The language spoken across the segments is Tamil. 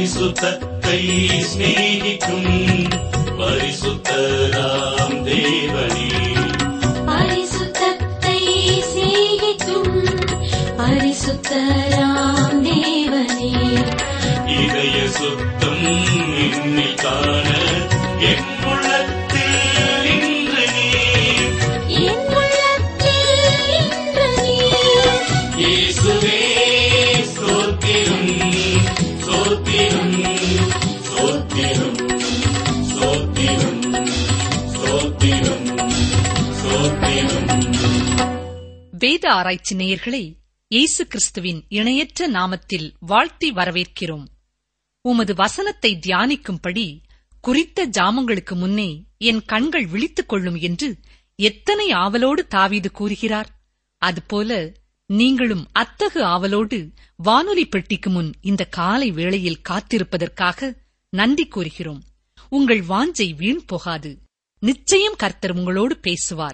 பரிசுத்தத்தை சிநேகிக்கும் பரிசுத்தராம் தேவனே பரிசுத்தத்தை சிநேகிக்கும் பரிசுத்தராம் தேவனே இதய சுத்தம் என்னில் காண என் உள்ளத்தில் இன்று நீர் என் உள்ளத்தில் இன்று நீர் இயேசுவே ஸ்தோத்திரம் ஸ்தோத்திரம் ஸ்தோத்திரம் ஸ்தோத்திரம் ஸ்தோத்திரம் ஸ்தோத்திரம் வேத ஆராய்ச்சி நேயர்களை இயேசு கிறிஸ்துவின் இணையற்ற நாமத்தில் வாழ்த்தி வரவேற்கிறோம் உமது வசனத்தை தியானிக்கும்படி குறித்த ஜாமங்களுக்கு முன்னே என் கண்கள் விழித்துக் கொள்ளும் என்று எத்தனை ஆவலோடு தாவீது கூறுகிறார் அதுபோல நீங்களும் அத்தகு ஆவலோடு வானொலி பெட்டிக்கு முன் இந்த காலை வேளையில் காத்திருப்பதற்காக நன்றி கூறுகிறோம் உங்கள் வாஞ்சை வீண் போகாது நிச்சயம் கர்த்தர் உங்களோடு பேசுவார்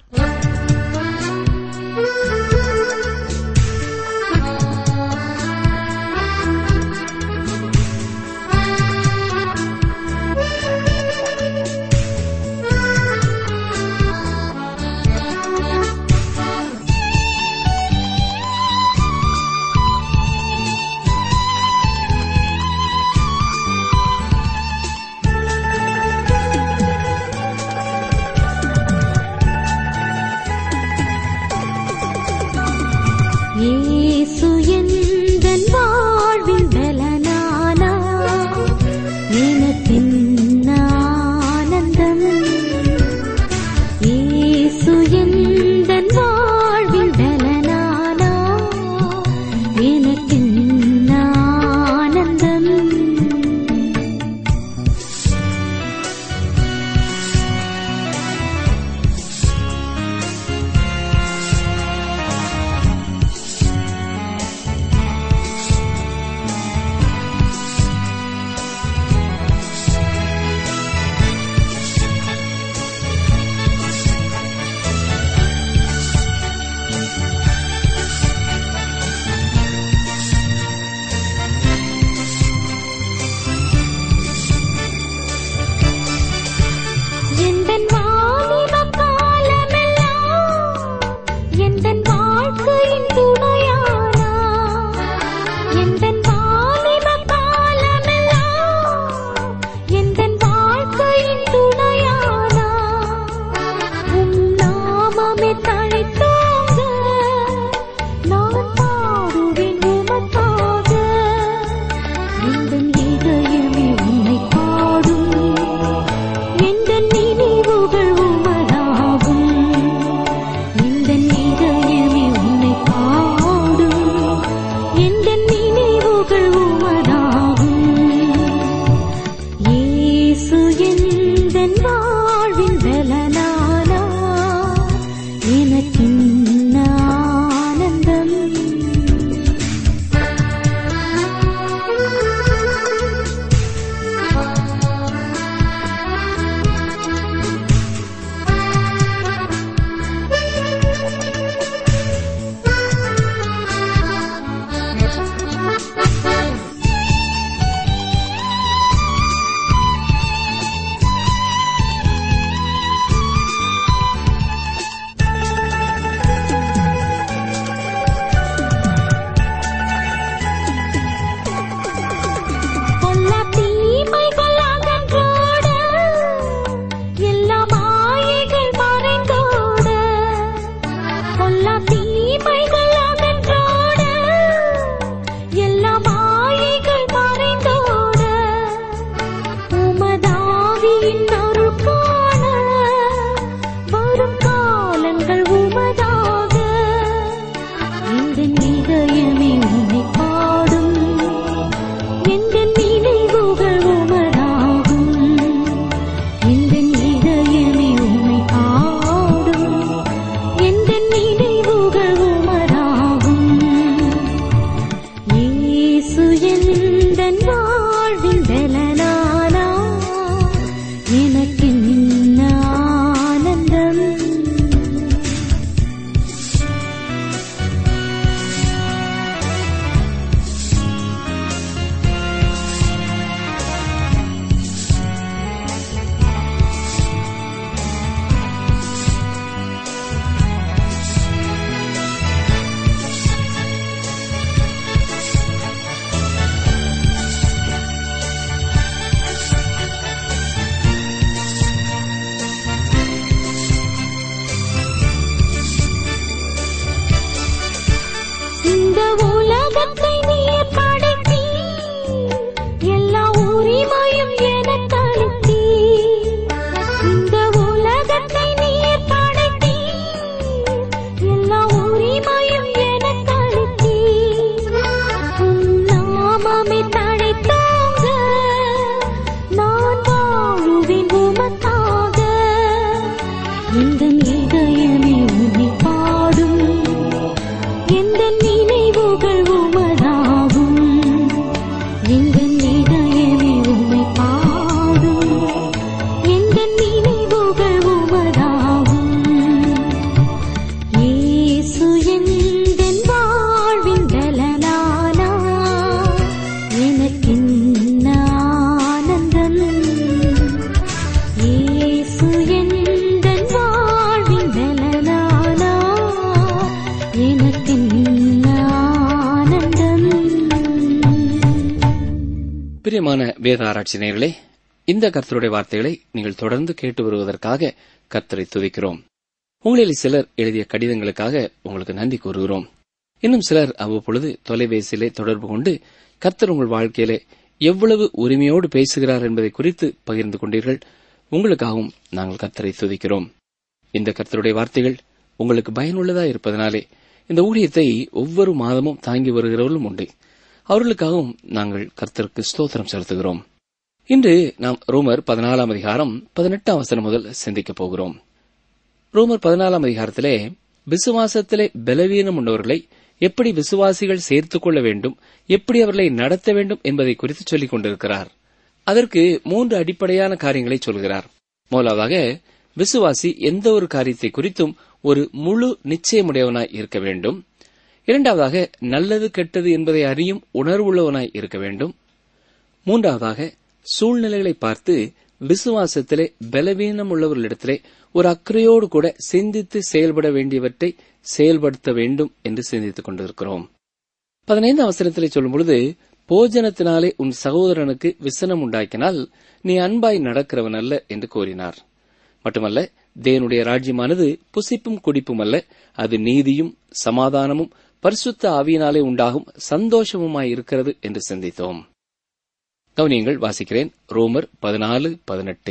உரிமையும் எனக்களித்தீ இந்த உலகத்தை நீர் படைத்தீ எல்லா உரிமையும் எனக்களித்தீ உம் நாமமே தழைத்தோங்க நான் வாழுவேன் உமக்காக இந்த இதயமே உன்னை பாடும் எந்த நினைவுகள் உமதாகும் எந்த இதயமே உம்மை பாடும் எந்த நினைவுகள் உமதாகும் இயேசு எந்தன் வாழ்வின் பலனானா எனக்கென்ன ஆனந்தம் இயேசு எந்தன் வாழ்வின் பலனானா எனக்கென்ன ஆனந்தம் பிரியமான வேத ஆராய்ச்சி நேயர்களே இந்த கர்த்தருடைய வார்த்தைகளை நீங்கள் தொடர்ந்து கேட்டு வருவதற்காக கர்த்தரை துதிக்கிறோம் உங்களில் சிலர் எழுதிய கடிதங்களுக்காக உங்களுக்கு நன்றி கூறுகிறோம் இன்னும் சிலர் அவ்வப்பொழுது தொலைபேசியிலே தொடர்பு கொண்டு கர்த்தர் உங்கள் வாழ்க்கையிலே எவ்வளவு உரிமையோடு பேசுகிறார் என்பதை குறித்து பகிர்ந்து கொண்டீர்கள் உங்களுக்காகவும் நாங்கள் கர்த்தரை துதிக்கிறோம் இந்த கர்த்தருடைய வார்த்தைகள் உங்களுக்கு பயனுள்ளதா இருப்பதனாலே இந்த ஊழியத்தை ஒவ்வொரு மாதமும் தாங்கி வருகிறவர்களும் உண்டு அவர்களுக்காகவும் நாங்கள் கர்த்தருக்கு ஸ்தோத்திரம் செலுத்துகிறோம் இன்று நாம் ரோமர் பதினாலாம் அதிகாரம் பதினெட்டாம் வசனம் முதல் சிந்திக்கப் போகிறோம் ரோமர் பதினாலாம் அதிகாரத்திலே விசுவாசத்திலே பலவீனம் உள்ளவர்களை எப்படி விசுவாசிகள் சேர்த்துக் கொள்ள வேண்டும் எப்படி அவர்களை நடத்த வேண்டும் என்பதை குறித்து சொல்லிக் கொண்டிருக்கிறார் அதற்கு மூன்று அடிப்படையான காரியங்களை சொல்கிறார் முதலாவதாக விசுவாசி எந்த ஒரு காரியத்தை குறித்தும் ஒரு முழு நிச்சயமுடையவனாய் இருக்க வேண்டும் இரண்டாவதாக நல்லது கெட்டது என்பதை அறியும் உணர்வுள்ளவனாய் இருக்க வேண்டும் மூன்றாவதாக சூழ்நிலைகளை பார்த்து விசுவாசத்திலே பலவீனம் உள்ளவர்களிடத்திலே ஒரு அக்கறையோடு கூட சிந்தித்து செயல்பட வேண்டியவற்றை செயல்படுத்த வேண்டும் என்று சிந்தித்துக் கொண்டிருக்கிறோம் பதினைந்து அவசரத்திலே சொல்லும் பொழுது போஜனத்தினாலே உன் சகோதரனுக்கு விசனம் உண்டாக்கினால் நீ அன்பாய் நடக்கிறவன் அல்ல என்று கூறினார் மட்டுமல்ல தேவனுடைய ராஜ்யமானது புசிப்பும் குடிப்பும் அல்ல அது நீதியும் சமாதானமும் பரிசுத்த ஆவியினாலே உண்டாகும் சந்தோஷமுமாய் இருக்கிறது என்று சிந்தித்தோம் கவனியங்கள் வாசிக்கிறேன் ரோமர் பதினாலு பதினெட்டு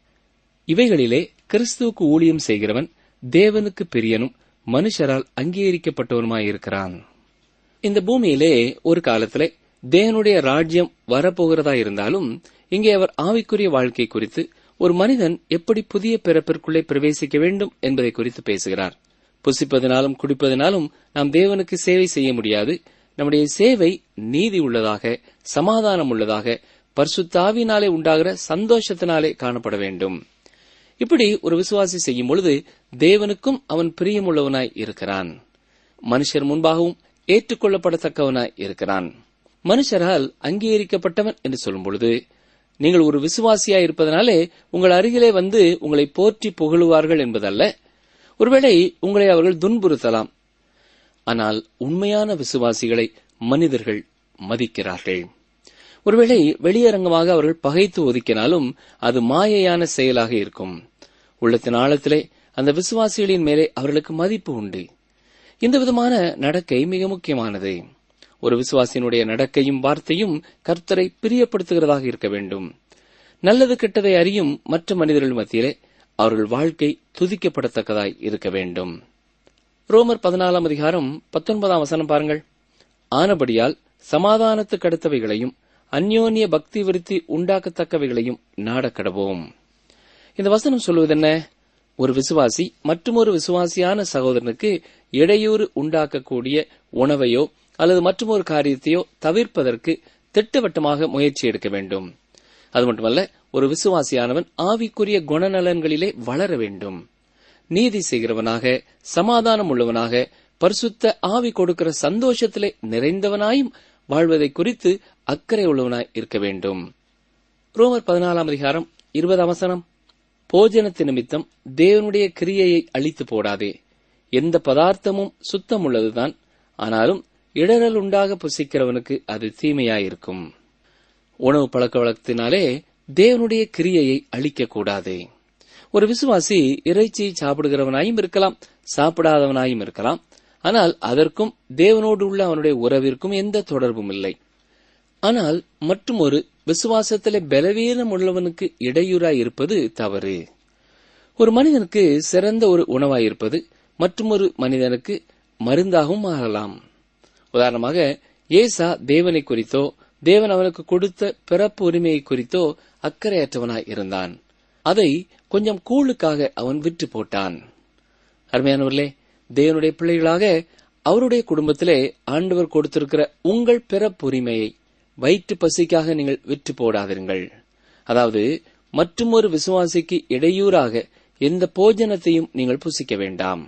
இவைகளிலே கிறிஸ்துவுக்கு ஊழியம் செய்கிறவன் தேவனுக்கு பிரியனும் மனுஷரால் அங்கீகரிக்கப்பட்டவனுமாயிருக்கிறான் இந்த பூமியிலே ஒரு காலத்திலே தேவனுடைய ராஜ்யம் வரப்போகிறதா இருந்தாலும் இங்கே அவர் ஆவிக்குரிய வாழ்க்கை குறித்து ஒரு மனிதன் எப்படி புதிய பிறப்பிற்குள்ளே பிரவேசிக்க வேண்டும் என்பதை குறித்து பேசுகிறார் புசிப்பதினாலும் குடிப்பதினாலும் நாம் தேவனுக்கு சேவை செய்ய முடியாது நம்முடைய சேவை நீதி உள்ளதாக சமாதானம் உள்ளதாக பரிசுத்தாவினாலே உண்டாகிற சந்தோஷத்தினாலே காணப்பட வேண்டும் இப்படி ஒரு விசுவாசி செய்யும் பொழுது தேவனுக்கும் அவன் பிரியமுள்ளவனாய் இருக்கிறான் மனுஷர் முன்பாகவும் ஏற்றுக்கொள்ளப்படத்தக்கவனாய் இருக்கிறான் மனுஷரால் அங்கீகரிக்கப்பட்டவன் என்று சொல்லும் பொழுது நீங்கள் ஒரு விசுவாசியாய் இருப்பதனாலே உங்கள் அருகிலே வந்து உங்களை போற்றி புகழுவார்கள் என்பதல்ல ஒருவேளை உங்களை அவர்கள் துன்புறுத்தலாம் ஆனால் உண்மையான விசுவாசிகளை மனிதர்கள் மதிக்கிறார்கள் ஒருவேளை வெளியரங்கமாக அவர்கள் பகைத்து ஒதுக்கினாலும் அது மாயையான செயலாக இருக்கும் உள்ளத்தின் ஆழத்திலே அந்த விசுவாசிகளின் மேலே அவர்களுக்கு மதிப்பு உண்டு இந்த விதமான நடக்கை மிக முக்கியமானது ஒரு விசுவாசியினுடைய நடக்கையும் வார்த்தையும் கர்த்தரை பிரியப்படுத்துகிறதாக இருக்க வேண்டும் நல்லது கெட்டதை அறியும் மற்ற மனிதர்கள் மத்தியிலே அவர்கள் வாழ்க்கை துதிக்கப்படத்தக்கதாய் இருக்க வேண்டும் ரோமர் பதினாலாம் அதிகாரம் பத்தொன்பதாம் வசனம் பாருங்கள் ஆனபடியால் சமாதானத்துக்கு அடுத்தவைகளையும் அந்யோன்ய பக்தி விருத்தி உண்டாக்கத்தக்கவைகளையும் நாடக்கடவோம் இந்த வசனம் சொல்வதென்ன ஒரு விசுவாசி மற்றொரு விசுவாசியான சகோதரனுக்கு இடையூறு உண்டாக்கக்கூடிய உணவையோ அல்லது மற்றொரு காரியத்தையோ தவிர்ப்பதற்கு திட்டவட்டமாக முயற்சி எடுக்க வேண்டும் அது மட்டுமல்ல ஒரு விசுவாசியானவன் ஆவிக்குரிய குணநலன்களிலே வளர வேண்டும் நீதி செய்கிறவனாக சமாதானம் உள்ளவனாக பரிசுத்த ஆவி கொடுக்கிற சந்தோஷத்திலே நிறைந்தவனாயும் வாழ்வதை குறித்து அக்கறை உள்ளவனாய் இருக்க வேண்டும் ரோமர் பதினாலாம் அதிகாரம் இருபது அவசரம் போஜனத்து நிமித்தம் தேவனுடைய கிரியையை அழித்து போடாதே எந்த பதார்த்தமும் சுத்தம் உள்ளதுதான் ஆனாலும் இடரல் உண்டாக புசிக்கிறவனுக்கு அது தீமையாயிருக்கும் உணவு பழக்க வழக்கத்தினாலே தேவனுடைய கிரியையை அழிக்கக்கூடாது ஒரு விசுவாசி இறைச்சி சாப்பிடுகிறவனாயும் இருக்கலாம் சாப்பிடாதவனாயும் இருக்கலாம் ஆனால் அதற்கும் தேவனோடு உள்ள அவனுடைய உறவிற்கும் எந்த தொடர்பும் இல்லை ஆனால் மற்றும் ஒரு விசுவாசத்திலே பலவீனம் உள்ளவனுக்கு இடையூறாய் இருப்பது தவறு ஒரு மனிதனுக்கு சிறந்த ஒரு உணவாயிருப்பது மற்றொரு மனிதனுக்கு மருந்தாகவும் மாறலாம் உதாரணமாக ஏசா தேவனை குறித்தோ தேவன் அவனுக்கு கொடுத்த பிறப்பு உரிமையை குறித்தோ அக்கறையற்றவனாய் இருந்தான் அதை கொஞ்சம் கூழுக்காக அவன் விற்று போட்டான் அருமையானவர்களே தேவனுடைய பிள்ளைகளாக அவருடைய குடும்பத்திலே ஆண்டவர் கொடுத்திருக்கிற உங்கள் பிறப்புரிமையை வயிற்று பசிக்காக நீங்கள் விற்று போடாதிருங்கள் அதாவது மற்றுமொரு விசுவாசிக்கு இடையூறாக எந்த போஜனத்தையும் நீங்கள் புசிக்க வேண்டாம்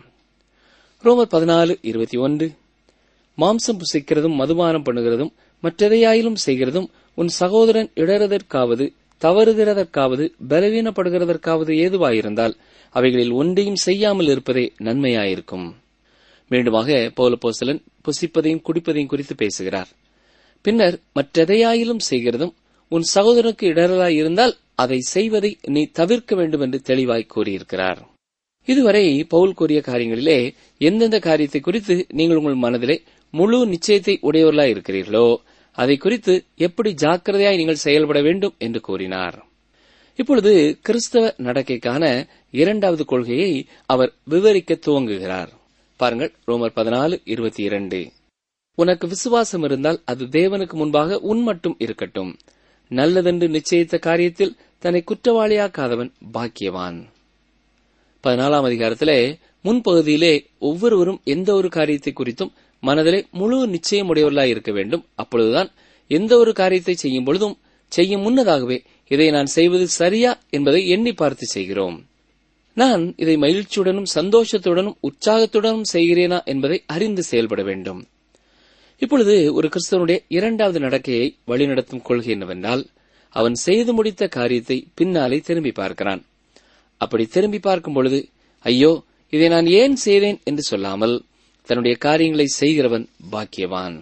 ரோமர் பதினாலு இருபத்தி ஒன்று மாம்சம் புசிக்கிறதும் மதுபானம் பண்ணுகிறதும் மற்றெதையாயிலும் செய்கிறதும் உன் சகோதரன் இடறுதற்காவது தவறுகிறதற்காவது பலவீனப்படுகிறதற்காவது ஏதுவாயிருந்தால் அவைகளில் ஒன்றையும் செய்யாமல் இருப்பதே நன்மையாயிருக்கும் மீண்டுமாக பௌலப்போசலன் புசிப்பதையும் குடிப்பதையும் குறித்து பேசுகிறார் பின்னர் மற்றெதையாயிலும் செய்கிறதும் உன் சகோதரனுக்கு இடரலாய் இருந்தால் அதை செய்வதை நீ தவிர்க்க வேண்டும் என்று தெளிவாய் கூறியிருக்கிறார் இதுவரை பவுல் கூறிய காரியங்களிலே எந்தெந்த காரியத்தை குறித்து நீங்கள் உங்கள் மனதிலே முழு நிச்சயத்தை உடையவர்களாய் இருக்கிறீர்களோ அதை குறித்து எப்படி ஜாக்கிரதையாய் நீங்கள் செயல்பட வேண்டும் என்று கூறினார் இப்பொழுது கிறிஸ்தவ நடக்கைக்கான இரண்டாவது கொள்கையை அவர் விவரிக்க துவங்குகிறார் பாருங்கள் ரோமர் பதினாலு இருபத்தி இரண்டு உனக்கு விசுவாசம் இருந்தால் அது தேவனுக்கு முன்பாக உன் மட்டும் இருக்கட்டும் நல்லதென்று நிச்சயித்த காரியத்தில் தன்னை குற்றவாளியாக்காதவன் பாக்கியவான் பதினாலாம் அதிகாரத்திலே முன்பகுதியிலே ஒவ்வொருவரும் எந்த ஒரு காரியத்தை குறித்தும் மனதிலே முழு நிச்சயம் உடையவர்களாய் இருக்க வேண்டும் அப்பொழுதுதான் எந்த ஒரு காரியத்தை செய்யும் பொழுதும் செய்யும் முன்னதாகவே இதை நான் செய்வது சரியா என்பதை எண்ணி பார்த்து செய்கிறோம் நான் இதை மகிழ்ச்சியுடனும் சந்தோஷத்துடனும் உற்சாகத்துடனும் செய்கிறேனா என்பதை அறிந்து செயல்பட வேண்டும் இப்பொழுது ஒரு கிறிஸ்தவனுடைய இரண்டாவது நடக்கையை வழிநடத்தும் கொள்கை என்னவென்றால் அவன் செய்து முடித்த காரியத்தை பின்னாலே திரும்பி பார்க்கிறான் அப்படி திரும்பி பார்க்கும் பொழுது ஐயோ இதை நான் ஏன் செய்தேன் என்று சொல்லாமல் தன்னுடைய காரியங்களை செய்கிறவன் பாக்கியவான்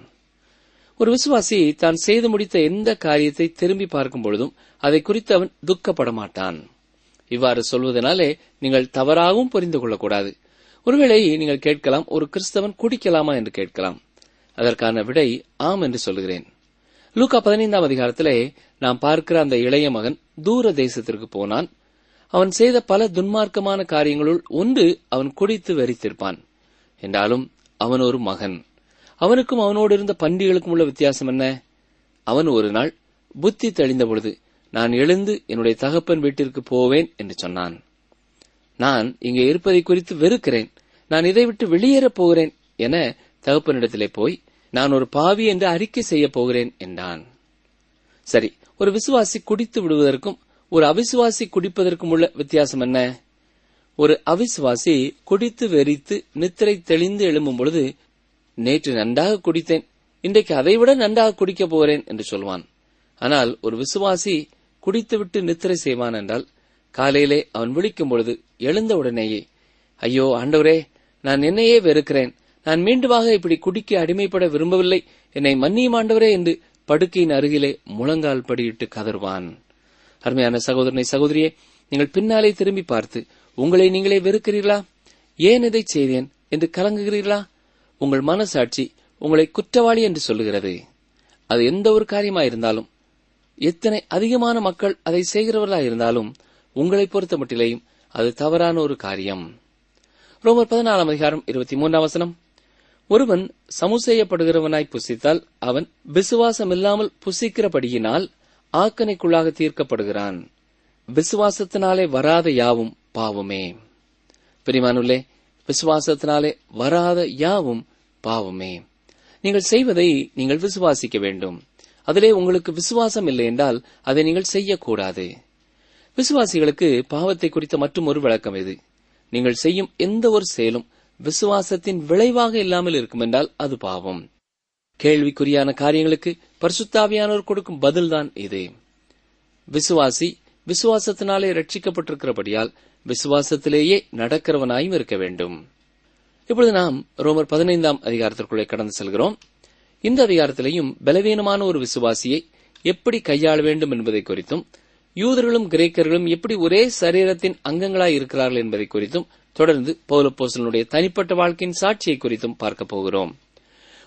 ஒரு விசுவாசி தான் செய்து முடித்த எந்த காரியத்தை திரும்பி பார்க்கும் பொழுதும் அதை குறித்து அவன் துக்கப்பட மாட்டான் இவ்வாறு சொல்வதனாலே நீங்கள் தவறாகவும் புரிந்து கொள்ளக்கூடாது ஒருவேளை நீங்கள் கேட்கலாம் ஒரு கிறிஸ்தவன் குடிக்கலாமா என்று கேட்கலாம் அதற்கான விடை ஆம் என்று சொல்கிறேன் லூக்கா பதினைந்தாம் அதிகாரத்திலே நாம் பார்க்கிற அந்த இளைய மகன் தூர தேசத்திற்கு போனான் அவன் செய்த பல துன்மார்க்கமான காரியங்களுள் ஒன்று அவன் குடித்து வெறித்திருப்பான் என்றாலும் அவன் ஒரு மகன் அவனுக்கும் அவனோடு இருந்த பண்டிகளுக்கும் உள்ள வித்தியாசம் என்ன அவன் ஒரு நாள் புத்தி தெளிந்த பொழுது நான் எழுந்து என்னுடைய தகப்பன் வீட்டிற்கு போவேன் என்று சொன்னான் நான் இங்கே இருப்பதை குறித்து வெறுக்கிறேன் நான் இதை விட்டு வெளியேறப் போகிறேன் என தகப்பனிடத்திலே போய் நான் ஒரு பாவி என்று அறிக்கை செய்யப் போகிறேன் என்றான் சரி ஒரு விசுவாசி குடித்து விடுவதற்கும் ஒரு அவிசுவாசி குடிப்பதற்கும் உள்ள வித்தியாசம் என்ன ஒரு அவிசுவாசி குடித்து வெறித்து நித்திரை தெளிந்து எழும்பும் பொழுது நேற்று நன்றாக குடித்தேன் இன்றைக்கு அதைவிட நன்றாக குடிக்கப் போகிறேன் என்று சொல்வான் ஆனால் ஒரு விசுவாசி குடித்துவிட்டு நித்திரை செய்வான் என்றால் காலையிலே அவன் விழிக்கும் பொழுது எழுந்த உடனேயே ஐயோ ஆண்டவரே நான் என்னையே வெறுக்கிறேன் நான் மீண்டுமாக இப்படி குடிக்க அடிமைப்பட விரும்பவில்லை என்னை மன்னியும் ஆண்டவரே என்று படுக்கையின் அருகிலே முழங்கால் படியிட்டு கதறுவான் அருமையான சகோதரனை சகோதரியே நீங்கள் பின்னாலே திரும்பி பார்த்து உங்களை நீங்களே வெறுக்கிறீர்களா ஏன் இதை செய்தேன் என்று கலங்குகிறீர்களா உங்கள் மனசாட்சி உங்களை குற்றவாளி என்று சொல்லுகிறது அது எந்த ஒரு காரியமாயிருந்தாலும் எத்தனை அதிகமான மக்கள் அதை செய்கிறவர்களா இருந்தாலும் உங்களை பொறுத்த மட்டிலேயும் அது தவறான ஒரு காரியம் ரோமர் பதினாலாம் அதிகாரம் இருபத்தி மூன்றாம் வசனம் ஒருவன் சமுசெய்யப்படுகிறவனாய் புசித்தால் அவன் விசுவாசம் இல்லாமல் புசிக்கிறபடியினால் ஆக்கனைக்குள்ளாக தீர்க்கப்படுகிறான் விசுவாசத்தினாலே வராத யாவும் பாவமே பிரிமானுள்ளே விசுவாசத்தினாலே வராத யாவும் பாவமே நீங்கள் செய்வதை நீங்கள் விசுவாசிக்க வேண்டும் அதிலே உங்களுக்கு விசுவாசம் இல்லை என்றால் அதை நீங்கள் செய்யக்கூடாது விசுவாசிகளுக்கு பாவத்தை குறித்த மற்றும் ஒரு விளக்கம் இது நீங்கள் செய்யும் எந்த ஒரு செயலும் விசுவாசத்தின் விளைவாக இல்லாமல் இருக்கும் என்றால் அது பாவம் கேள்விக்குறியான காரியங்களுக்கு பரிசுத்தாவியானோர் கொடுக்கும் பதில்தான் இது விசுவாசி விசுவாசத்தினாலே ரட்சிக்கப்பட்டிருக்கிறபடியால் விசுவாசத்திலேயே நடக்கிறவனாயும் இருக்க வேண்டும் இப்பொழுது நாம் ரோமர் பதினைந்தாம் அதிகாரத்திற்குள்ளே கடந்து செல்கிறோம் இந்த அதிகாரத்திலேயும் பலவீனமான ஒரு விசுவாசியை எப்படி கையாள வேண்டும் என்பதை குறித்தும் யூதர்களும் கிரேக்கர்களும் எப்படி ஒரே சரீரத்தின் அங்கங்களாய் இருக்கிறார்கள் என்பதை குறித்தும் தொடர்ந்து பௌலப்போசலனுடைய தனிப்பட்ட வாழ்க்கையின் சாட்சியை குறித்தும் பார்க்க போகிறோம்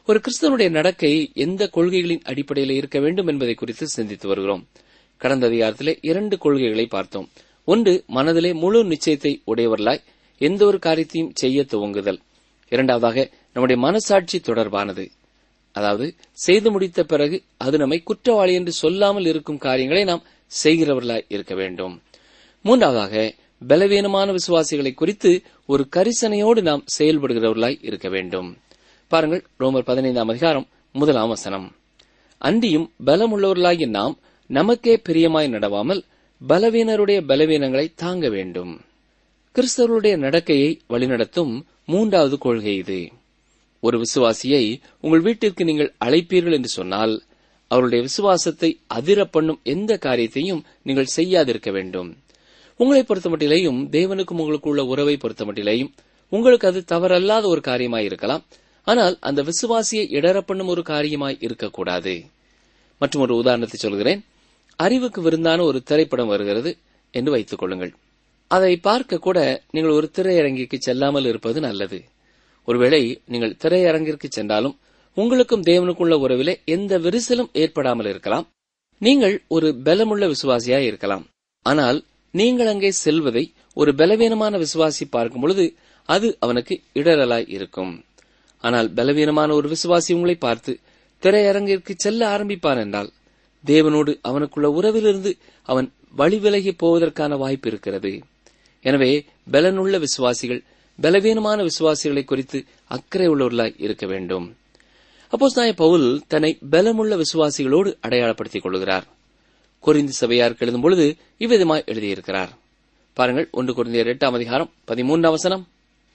ஒரு கிறிஸ்தவனுடைய நடக்கை எந்த கொள்கைகளின் அடிப்படையில் இருக்க வேண்டும் என்பதை குறித்து சிந்தித்து வருகிறோம் கடந்த அதிகாரத்திலே இரண்டு கொள்கைகளை பார்த்தோம் ஒன்று மனதிலே முழு நிச்சயத்தை உடையவர்களாய் எந்த ஒரு காரியத்தையும் செய்ய துவங்குதல் இரண்டாவதாக நம்முடைய மனசாட்சி தொடர்பானது அதாவது செய்து முடித்த பிறகு அது நம்மை குற்றவாளி என்று சொல்லாமல் இருக்கும் காரியங்களை நாம் செய்கிறவர்களாய் இருக்க வேண்டும் மூன்றாவதாக பலவீனமான விசுவாசிகளை குறித்து ஒரு கரிசனையோடு நாம் செயல்படுகிறவர்களாய் இருக்க வேண்டும் பாருங்கள் ரோமர் பதினைந்தாம் அதிகாரம் முதலாம் வசனம் அன்றியும் பலமுள்ளவர்களாகிய நாம் நமக்கே பிரியமாய் நடவாமல் பலவீனருடைய பலவீனங்களை தாங்க வேண்டும் கிறிஸ்தவர்களுடைய நடக்கையை வழிநடத்தும் மூன்றாவது கொள்கை இது ஒரு விசுவாசியை உங்கள் வீட்டிற்கு நீங்கள் அழைப்பீர்கள் என்று சொன்னால் அவருடைய விசுவாசத்தை அதிர பண்ணும் எந்த காரியத்தையும் நீங்கள் செய்யாதிருக்க வேண்டும் உங்களை பொறுத்தமட்டிலேயும் தேவனுக்கும் உங்களுக்கு உள்ள உறவை பொறுத்தமட்டிலேயும் உங்களுக்கு அது தவறல்லாத ஒரு காரியமாய் இருக்கலாம் ஆனால் அந்த விசுவாசியை இடர பண்ணும் ஒரு காரியமாய் இருக்கக்கூடாது மற்றும் ஒரு உதாரணத்தை சொல்கிறேன் அறிவுக்கு விருந்தான ஒரு திரைப்படம் வருகிறது என்று வைத்துக் கொள்ளுங்கள் அதை பார்க்க கூட நீங்கள் ஒரு திரையரங்கிற்கு செல்லாமல் இருப்பது நல்லது ஒருவேளை நீங்கள் திரையரங்கிற்கு சென்றாலும் உங்களுக்கும் தேவனுக்குள்ள உறவிலே எந்த விரிசலும் ஏற்படாமல் இருக்கலாம் நீங்கள் ஒரு பலமுள்ள விசுவாசியாய் இருக்கலாம் ஆனால் நீங்கள் அங்கே செல்வதை ஒரு பலவீனமான விசுவாசி பார்க்கும் பொழுது அது அவனுக்கு இடரலாய் இருக்கும் ஆனால் பலவீனமான ஒரு விசுவாசி உங்களை பார்த்து திரையரங்கிற்கு செல்ல ஆரம்பிப்பான் என்றால் தேவனோடு அவனுக்குள்ள உறவிலிருந்து அவன் வழிவிலகி போவதற்கான வாய்ப்பு இருக்கிறது எனவே பலனுள்ள விசுவாசிகள் பலவீனமான விசுவாசிகளை குறித்து அக்கறை உள்ளவர்களாய் இருக்க வேண்டும் அப்போஸ் நாய பவுல் தன்னை பலமுள்ள விசுவாசிகளோடு அடையாளப்படுத்திக் கொள்கிறார் கொரிந்து சபையாருக்கு எழுதும் பொழுது இவ்விதமாய் எழுதியிருக்கிறார் பாருங்கள் ஒன்று குறைந்த எட்டாம் அதிகாரம் பதிமூன்றாம் வசனம்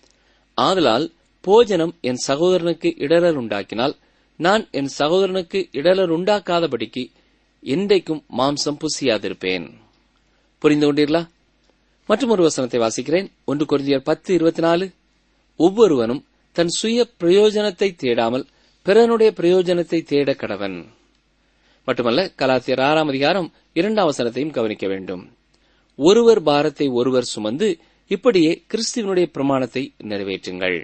ஆதலால் போஜனம் என் சகோதரனுக்கு இடரல் உண்டாக்கினால் நான் என் சகோதரனுக்கு இடரல் உண்டாக்காதபடிக்கு என்றைக்கும் மாம்சம் புசியாதிருப்பேன் புரிந்து கொண்டீர்களா மற்றும் ஒரு வசனத்தை வாசிக்கிறேன் ஒன்று குருந்தியர் பத்து இருபத்தி நாலு ஒவ்வொருவனும் தன் சுய பிரயோஜனத்தை தேடாமல் பிறனுடைய பிரயோஜனத்தை தேட கடவன் மட்டுமல்ல கலாத்தியர் ஆறாம் அதிகாரம் இரண்டாம் வசனத்தையும் கவனிக்க வேண்டும் ஒருவர் பாரத்தை ஒருவர் சுமந்து இப்படியே கிறிஸ்துவனுடைய பிரமாணத்தை நிறைவேற்றுங்கள்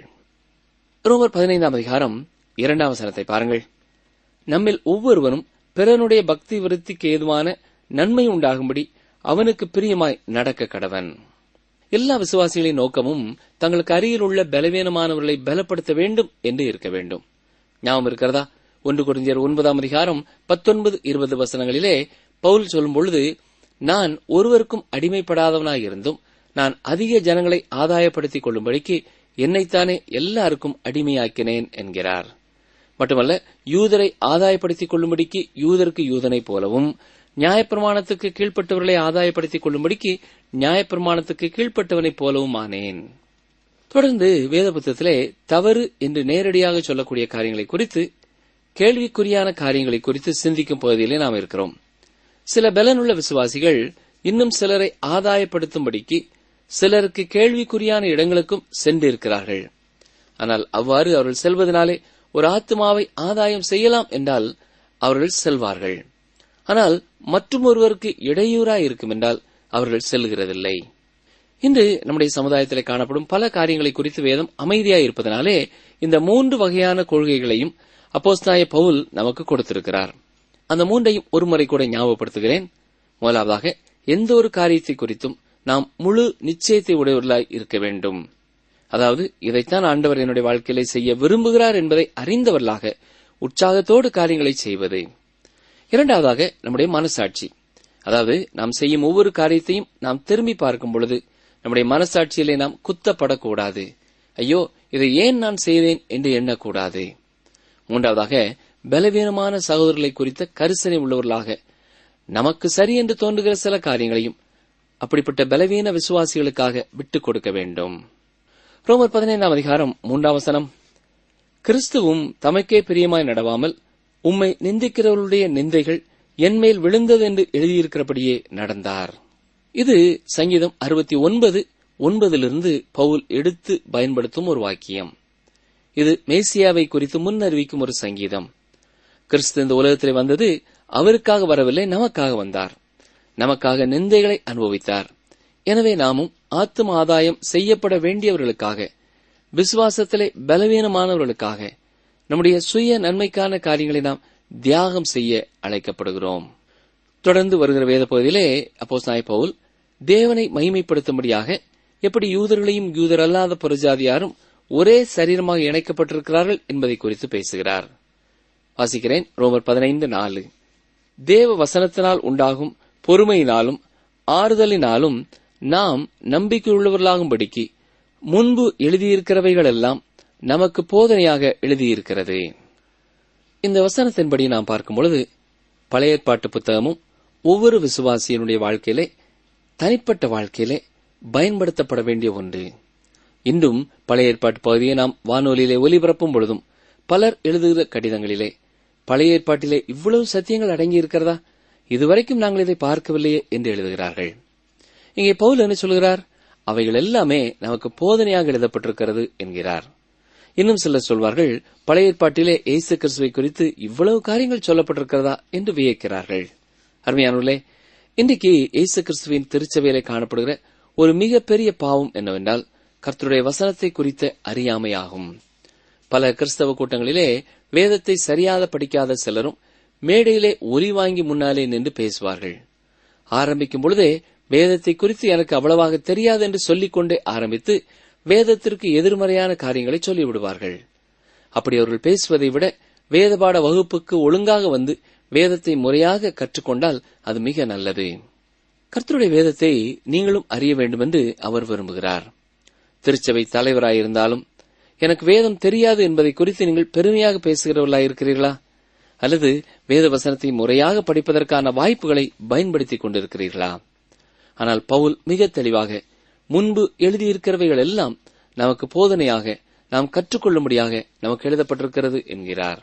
ரோமர் பதினைந்தாம் அதிகாரம் இரண்டாம் வசனத்தை பாருங்கள் நம்மில் ஒவ்வொருவனும் பிறனுடைய பக்தி விருத்திக்கு ஏதுவான நன்மை உண்டாகும்படி அவனுக்கு பிரியமாய் நடக்க கடவன் எல்லா விசுவாசிகளின் நோக்கமும் தங்களுக்கு அருகில் உள்ள பலவீனமானவர்களை பலப்படுத்த வேண்டும் என்று இருக்க வேண்டும் ஞாபகம் இருக்கிறதா ஒன்று குறைஞ்சர் ஒன்பதாம் அதிகாரம் பத்தொன்பது இருபது வசனங்களிலே பவுல் சொல்லும் பொழுது நான் ஒருவருக்கும் அடிமைப்படாதவனாயிருந்தும் நான் அதிக ஜனங்களை ஆதாயப்படுத்திக் கொள்ளும்படிக்கு என்னைத்தானே எல்லாருக்கும் அடிமையாக்கினேன் என்கிறார் மட்டுமல்ல யூதரை ஆதாயப்படுத்திக் கொள்ளும்படிக்கு யூதருக்கு யூதனைப் போலவும் நியாயப்பிரமாணத்துக்கு கீழ்ப்பட்டவர்களை ஆதாயப்படுத்திக் கொள்ளும்படிக்கு நியாயப்பிரமாணத்துக்கு கீழ்ப்பட்டவனைப் போலவும் ஆனேன் தொடர்ந்து வேத புத்தகத்திலே தவறு என்று நேரடியாக சொல்லக்கூடிய காரியங்களை குறித்து கேள்விக்குறியான காரியங்களை குறித்து சிந்திக்கும் பகுதியிலே நாம் இருக்கிறோம் சில பலனுள்ள விசுவாசிகள் இன்னும் சிலரை ஆதாயப்படுத்தும்படிக்கு சிலருக்கு கேள்விக்குறியான இடங்களுக்கும் சென்றிருக்கிறார்கள் ஆனால் அவ்வாறு அவர்கள் செல்வதனாலே ஒரு ஆத்மாவை ஆதாயம் செய்யலாம் என்றால் அவர்கள் செல்வார்கள் ஆனால் மற்றும் ஒருவருக்கு இடையூறாய் இருக்கும் என்றால் அவர்கள் செல்கிறதில்லை இன்று நம்முடைய சமுதாயத்தில் காணப்படும் பல காரியங்களை குறித்து வேதம் அமைதியாய் இருப்பதனாலே இந்த மூன்று வகையான கொள்கைகளையும் அப்போஸ்தாய பவுல் நமக்கு கொடுத்திருக்கிறார் அந்த மூன்றையும் ஒருமுறை கூட ஞாபகப்படுத்துகிறேன் முதலாவதாக எந்த ஒரு காரியத்தை குறித்தும் நாம் முழு நிச்சயத்தை உடையவர்களாய் இருக்க வேண்டும் அதாவது இதைத்தான் ஆண்டவர் என்னுடைய வாழ்க்கையிலே செய்ய விரும்புகிறார் என்பதை அறிந்தவர்களாக உற்சாகத்தோடு காரியங்களை செய்வது இரண்டாவதாக நம்முடைய மனசாட்சி அதாவது நாம் செய்யும் ஒவ்வொரு காரியத்தையும் நாம் திரும்பி பார்க்கும் பொழுது நம்முடைய மனசாட்சியிலே நாம் குத்தப்படக்கூடாது ஐயோ இதை ஏன் நான் செய்தேன் என்று எண்ணக்கூடாது மூன்றாவதாக பலவீனமான சகோதரர்களை குறித்த கரிசனை உள்ளவர்களாக நமக்கு சரி என்று தோன்றுகிற சில காரியங்களையும் அப்படிப்பட்ட பலவீன விசுவாசிகளுக்காக விட்டுக் கொடுக்க வேண்டும் ரோமர் பதினைந்தாம் அதிகாரம் மூன்றாம் வசனம் கிறிஸ்துவும் தமக்கே பிரியமாய் நடவாமல் உம்மை நிந்திக்கிறவர்களுடைய நிந்தைகள் என்மேல் விழுந்தது என்று எழுதியிருக்கிறபடியே நடந்தார் இது சங்கீதம் அறுபத்தி ஒன்பது ஒன்பதிலிருந்து பவுல் எடுத்து பயன்படுத்தும் ஒரு வாக்கியம் இது மேசியாவை குறித்து முன்னறிவிக்கும் ஒரு சங்கீதம் கிறிஸ்து இந்த உலகத்திலே வந்தது அவருக்காக வரவில்லை நமக்காக வந்தார் நமக்காக நிந்தைகளை அனுபவித்தார் எனவே நாமும் ஆத்தும ஆதாயம் செய்யப்பட வேண்டியவர்களுக்காக விசுவாசத்திலே பலவீனமானவர்களுக்காக நம்முடைய சுய நன்மைக்கான காரியங்களை நாம் தியாகம் செய்ய அழைக்கப்படுகிறோம் தொடர்ந்து வருகிற வேத பகுதியிலே அப்போஸ் நாய் பவுல் தேவனை மகிமைப்படுத்தும்படியாக எப்படி யூதர்களையும் யூதர் அல்லாத புறஜாதியாரும் ஒரே சரீரமாக இணைக்கப்பட்டிருக்கிறார்கள் என்பதை குறித்து பேசுகிறார் வாசிக்கிறேன் ரோமர் பதினைந்து நாலு தேவ வசனத்தினால் உண்டாகும் பொறுமையினாலும் ஆறுதலினாலும் நாம் நம்பிக்கையுள்ளவர்களாகும்படிக்கு முன்பு எழுதியிருக்கிறவைகளெல்லாம் நமக்கு போதனையாக எழுதியிருக்கிறது இந்த வசனத்தின்படி நாம் பார்க்கும் பொழுது பழைய ஏற்பாட்டு புத்தகமும் ஒவ்வொரு விசுவாசியினுடைய வாழ்க்கையிலே தனிப்பட்ட வாழ்க்கையிலே பயன்படுத்தப்பட வேண்டிய ஒன்று இன்றும் பழைய ஏற்பாட்டு பகுதியை நாம் வானொலியிலே ஒலிபரப்பும் பொழுதும் பலர் எழுதுகிற கடிதங்களிலே பழைய ஏற்பாட்டிலே இவ்வளவு சத்தியங்கள் அடங்கி இருக்கிறதா இதுவரைக்கும் நாங்கள் இதை பார்க்கவில்லையே என்று எழுதுகிறார்கள் இங்கே பவுல் என்ன சொல்கிறார் அவைகள் எல்லாமே நமக்கு போதனையாக எழுதப்பட்டிருக்கிறது என்கிறார் இன்னும் சிலர் சொல்வார்கள் பழைய ஏற்பாட்டிலே இயேசு கிறிஸ்துவை குறித்து இவ்வளவு காரியங்கள் சொல்லப்பட்டிருக்கிறதா என்று வியக்கிறார்கள் அருமையானுள்ளே இன்றைக்கு இயேசு கிறிஸ்துவின் திருச்சபையிலே காணப்படுகிற ஒரு மிகப்பெரிய பாவம் என்னவென்றால் கர்த்தருடைய வசனத்தை குறித்த அறியாமையாகும் பல கிறிஸ்தவ கூட்டங்களிலே வேதத்தை சரியாக படிக்காத சிலரும் மேடையிலே ஒலி வாங்கி முன்னாலே நின்று பேசுவார்கள் ஆரம்பிக்கும் பொழுதே வேதத்தை குறித்து எனக்கு அவ்வளவாக தெரியாது என்று சொல்லிக்கொண்டே ஆரம்பித்து வேதத்திற்கு எதிர்மறையான காரியங்களை சொல்லிவிடுவார்கள் அப்படி அவர்கள் பேசுவதை விட வேதபாட வகுப்புக்கு ஒழுங்காக வந்து வேதத்தை முறையாக கற்றுக்கொண்டால் அது மிக நல்லது கர்த்தருடைய வேதத்தை நீங்களும் அறிய வேண்டும் என்று அவர் விரும்புகிறார் திருச்சபை தலைவராயிருந்தாலும் எனக்கு வேதம் தெரியாது என்பதை குறித்து நீங்கள் பெருமையாக பேசுகிறவர்களாக இருக்கிறீர்களா அல்லது வேத வசனத்தை முறையாக படிப்பதற்கான வாய்ப்புகளை பயன்படுத்திக் கொண்டிருக்கிறீர்களா ஆனால் பவுல் மிக தெளிவாக முன்பு எழுதியிருக்கிறவைகள் எல்லாம் நமக்கு போதனையாக நாம் கற்றுக்கொள்ளும்படியாக நமக்கு எழுதப்பட்டிருக்கிறது என்கிறார்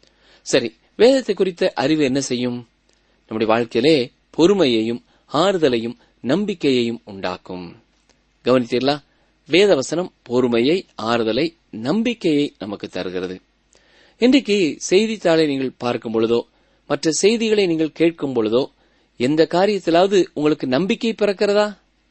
சரி வேதத்தை குறித்த அறிவு என்ன செய்யும் நம்முடைய வாழ்க்கையிலே பொறுமையையும் ஆறுதலையும் நம்பிக்கையையும் உண்டாக்கும் கவனித்தீர்களா வேதவசனம் பொறுமையை ஆறுதலை நம்பிக்கையை நமக்கு தருகிறது இன்றைக்கு செய்தித்தாளை நீங்கள் பார்க்கும் பொழுதோ மற்ற செய்திகளை நீங்கள் கேட்கும் பொழுதோ எந்த காரியத்திலாவது உங்களுக்கு நம்பிக்கை பிறக்கிறதா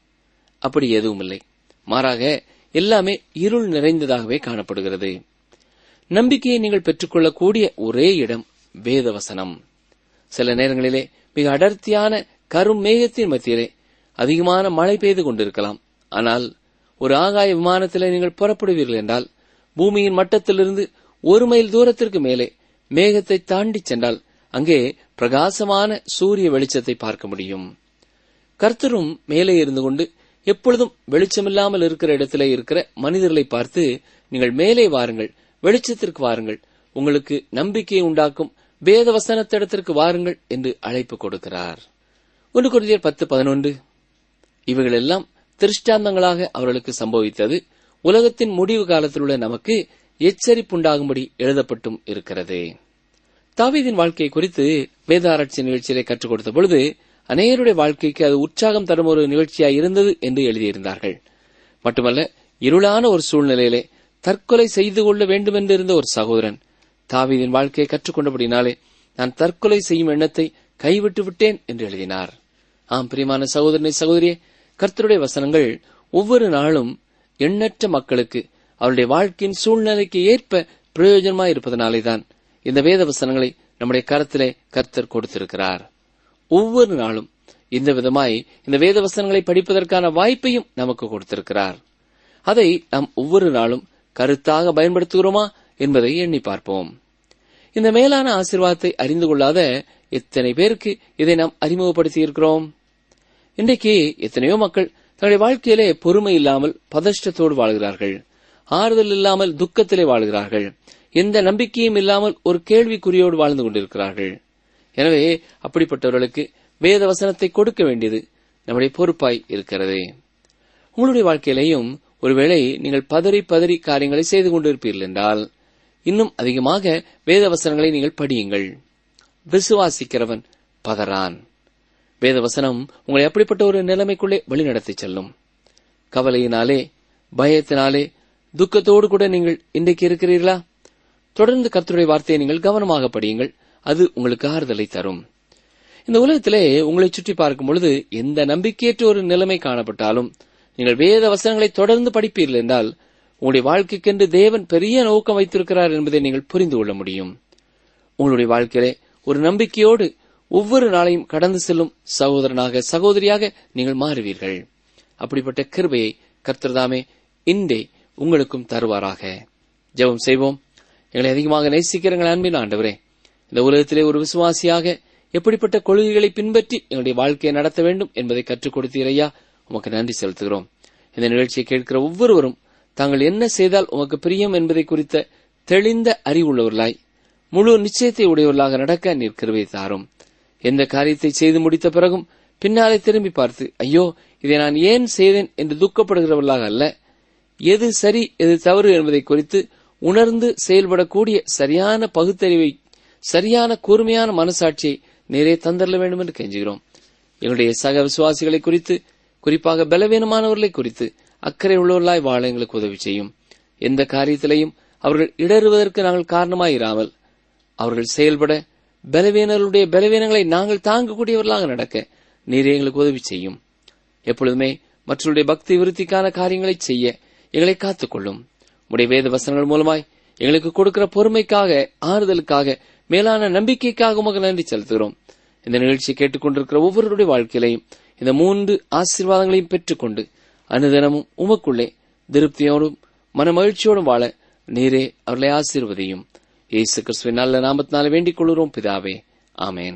அப்படி எதுவும் இல்லை மாறாக எல்லாமே இருள் நிறைந்ததாகவே காணப்படுகிறது நம்பிக்கையை நீங்கள் பெற்றுக்கொள்ளக்கூடிய ஒரே இடம் வேதவசனம் சில நேரங்களிலே மிக அடர்த்தியான கரும் மேகத்தின் மத்தியிலே அதிகமான மழை பெய்து கொண்டிருக்கலாம் ஆனால் ஒரு ஆகாய விமானத்திலே நீங்கள் புறப்படுவீர்கள் என்றால் பூமியின் மட்டத்திலிருந்து ஒரு மைல் தூரத்திற்கு மேலே மேகத்தை தாண்டி சென்றால் அங்கே பிரகாசமான சூரிய வெளிச்சத்தை பார்க்க முடியும் கர்த்தரும் மேலே இருந்து கொண்டு எப்பொழுதும் வெளிச்சமில்லாமல் இருக்கிற இடத்திலே இருக்கிற மனிதர்களை பார்த்து நீங்கள் மேலே வாருங்கள் வெளிச்சத்திற்கு வாருங்கள் உங்களுக்கு நம்பிக்கையை உண்டாக்கும் வேத வசனத்திடத்திற்கு வாருங்கள் என்று அழைப்பு கொடுக்கிறார் ஒன்று குருதியர் பத்து பதினொன்று இவைகளெல்லாம் திருஷ்டாந்தங்களாக அவர்களுக்கு சம்பவித்தது உலகத்தின் முடிவு காலத்தில் உள்ள நமக்கு எச்சரிப்புண்டாகும்படி எழுதப்பட்டும் இருக்கிறது தாவீதின் வாழ்க்கை குறித்து வேத ஆராய்ச்சி நிகழ்ச்சியிலே கற்றுக் கொடுத்த பொழுது அநேகருடைய வாழ்க்கைக்கு அது உற்சாகம் தரும் ஒரு நிகழ்ச்சியாய் இருந்தது என்று எழுதியிருந்தார்கள் மட்டுமல்ல இருளான ஒரு சூழ்நிலையிலே தற்கொலை செய்து கொள்ள வேண்டும் என்றிருந்த ஒரு சகோதரன் தாவீதின் வாழ்க்கையை கற்றுக்கொண்டபடினாலே நான் தற்கொலை செய்யும் எண்ணத்தை கைவிட்டு விட்டேன் என்று எழுதினார் ஆம் பிரியமான சகோதரனை சகோதரியே கர்த்தருடைய வசனங்கள் ஒவ்வொரு நாளும் எண்ணற்ற மக்களுக்கு அவருடைய வாழ்க்கையின் சூழ்நிலைக்கு ஏற்ப பிரயோஜனமாய் இருப்பதனாலேதான் இந்த வேத வசனங்களை நம்முடைய கரத்திலே கர்த்தர் கொடுத்திருக்கிறார் ஒவ்வொரு நாளும் இந்த விதமாய் இந்த வேத வசனங்களை படிப்பதற்கான வாய்ப்பையும் நமக்கு கொடுத்திருக்கிறார் அதை நாம் ஒவ்வொரு நாளும் கருத்தாக பயன்படுத்துகிறோமா என்பதை எண்ணி பார்ப்போம் இந்த மேலான ஆசீர்வாதத்தை அறிந்து கொள்ளாத எத்தனை பேருக்கு இதை நாம் அறிமுகப்படுத்தி இருக்கிறோம் இன்றைக்கு எத்தனையோ மக்கள் தங்களுடைய வாழ்க்கையிலே பொறுமை இல்லாமல் பதஷ்டத்தோடு வாழ்கிறார்கள் ஆறுதல் இல்லாமல் துக்கத்திலே வாழ்கிறார்கள் எந்த நம்பிக்கையும் இல்லாமல் ஒரு கேள்விக்குறியோடு வாழ்ந்து கொண்டிருக்கிறார்கள் எனவே அப்படிப்பட்டவர்களுக்கு வேத வசனத்தை கொடுக்க வேண்டியது நம்முடைய பொறுப்பாய் இருக்கிறது உங்களுடைய வாழ்க்கையிலேயும் ஒருவேளை நீங்கள் பதறி பதறி காரியங்களை செய்து கொண்டிருப்பீர்கள் என்றால் இன்னும் அதிகமாக வேத வசனங்களை நீங்கள் படியுங்கள் விசுவாசிக்கிறவன் பதறான் வேத வசனம் உங்களை அப்படிப்பட்ட ஒரு நிலைமைக்குள்ளே வழிநடத்தி செல்லும் கவலையினாலே பயத்தினாலே துக்கத்தோடு கூட நீங்கள் இன்றைக்கு இருக்கிறீர்களா தொடர்ந்து கர்த்தருடைய வார்த்தையை நீங்கள் கவனமாக படியுங்கள் அது உங்களுக்கு ஆறுதலை தரும் இந்த உலகத்திலே உங்களை சுற்றி பார்க்கும் பொழுது எந்த நம்பிக்கையற்ற ஒரு நிலைமை காணப்பட்டாலும் நீங்கள் வேத வசனங்களை தொடர்ந்து படிப்பீர்கள் என்றால் உங்களுடைய வாழ்க்கைக்கென்று தேவன் பெரிய நோக்கம் வைத்திருக்கிறார் என்பதை நீங்கள் புரிந்து கொள்ள முடியும் உங்களுடைய வாழ்க்கையிலே ஒரு நம்பிக்கையோடு ஒவ்வொரு நாளையும் கடந்து செல்லும் சகோதரனாக சகோதரியாக நீங்கள் மாறுவீர்கள் அப்படிப்பட்ட கிருபையை கர்த்தர்தாமே இன்றே உங்களுக்கும் தருவாராக ஜெபம் செய்வோம் எங்களை அதிகமாக நேசிக்கிறங்கள் அன்பின் ஆண்டவரே இந்த உலகத்திலே ஒரு விசுவாசியாக எப்படிப்பட்ட கொள்கைகளை பின்பற்றி எங்களுடைய வாழ்க்கையை நடத்த வேண்டும் என்பதை கற்றுக் கொடுத்தீரையா உமக்கு நன்றி செலுத்துகிறோம் இந்த நிகழ்ச்சியை கேட்கிற ஒவ்வொருவரும் தாங்கள் என்ன செய்தால் உமக்கு பிரியம் என்பதை குறித்த தெளிந்த அறிவுள்ளவர்களாய் முழு நிச்சயத்தை உடையவர்களாக நடக்க நீர் கிருபை தாரும் எந்த காரியத்தை செய்து முடித்த பிறகும் பின்னாலே திரும்பி பார்த்து ஐயோ இதை நான் ஏன் செய்தேன் என்று துக்கப்படுகிறவர்களாக அல்ல எது சரி எது தவறு என்பதை குறித்து உணர்ந்து செயல்படக்கூடிய சரியான பகுத்தறிவை சரியான கூர்மையான மனசாட்சியை நேரே தந்தரல வேண்டும் என்று கெஞ்சுகிறோம் எங்களுடைய சக விசுவாசிகளை குறித்து குறிப்பாக பலவீனமானவர்களை குறித்து அக்கறை உள்ளவர்களாய் வாழ எங்களுக்கு உதவி செய்யும் எந்த காரியத்திலையும் அவர்கள் இடறுவதற்கு நாங்கள் காரணமாயிராமல் அவர்கள் செயல்பட பலவீனர்களுடைய பலவீனங்களை நாங்கள் தாங்கக்கூடியவர்களாக நடக்க நீரே எங்களுக்கு உதவி செய்யும் எப்பொழுதுமே மற்றவருடைய பக்தி விருத்திக்கான காரியங்களை செய்ய எங்களை காத்துக்கொள்ளும் உடைய வேத வசனங்கள் மூலமாய் எங்களுக்கு கொடுக்கிற பொறுமைக்காக ஆறுதலுக்காக மேலான நம்பிக்கைக்காக உமக்கு நன்றி செலுத்துகிறோம் இந்த நிகழ்ச்சியை கேட்டுக்கொண்டிருக்கிற ஒவ்வொருடைய வாழ்க்கையிலையும் இந்த மூன்று ஆசீர்வாதங்களையும் பெற்றுக்கொண்டு அனுதினமும் உமக்குள்ளே திருப்தியோடும் மனமகிழ்ச்சியோடும் வாழ நீரே அவர்களை ஆசீர்வதியும் இயேசு கிறிஸ்துவின் நல்ல நாமத்தினால வேண்டிக் கொள்கிறோம் பிதாவே ஆமேன்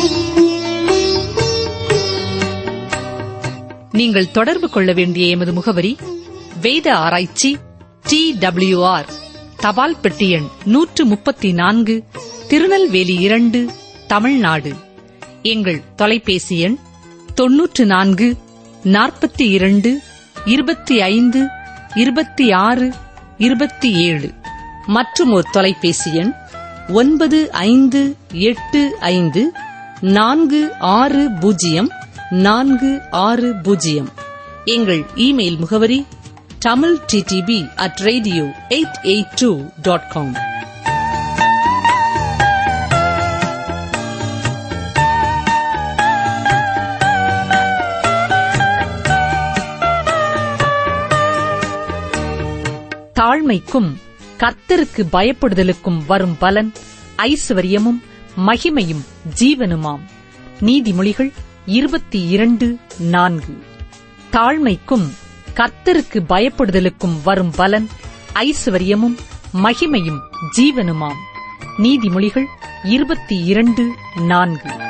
நீங்கள் தொடர்பு கொள்ள வேண்டிய எமது முகவரி வேத ஆராய்ச்சி டி ஆர் தபால் பெட்டி எண் நூற்று முப்பத்தி நான்கு திருநெல்வேலி இரண்டு தமிழ்நாடு எங்கள் தொலைபேசி எண் தொன்னூற்று நான்கு நாற்பத்தி இரண்டு இருபத்தி ஐந்து இருபத்தி ஆறு இருபத்தி ஏழு மற்றும் ஒரு தொலைபேசி எண் ஒன்பது ஐந்து எட்டு ஐந்து நான்கு ஆறு பூஜ்ஜியம் நான்கு ஆறு பூஜ்ஜியம் எங்கள் இமெயில் முகவரி Tamil DTP at radio eight eight two dot com தாழ்மைக்கும் கர்த்தருக்கு பயப்படுதலுக்கும் வரும் பலன் ஐஸ்வர்யமும் மகிமையும் ஜீவனுமாம் நீதிமொழிகள் இருபத்தி இரண்டு நான்கு தாழ்மைக்கும் கர்த்தருக்கு பயப்படுதலுக்கும் வரும் பலன் ஐஸ்வர்யமும் மகிமையும் ஜீவனுமாம் நீதிமொழிகள் இருபத்தி இரண்டு நான்கு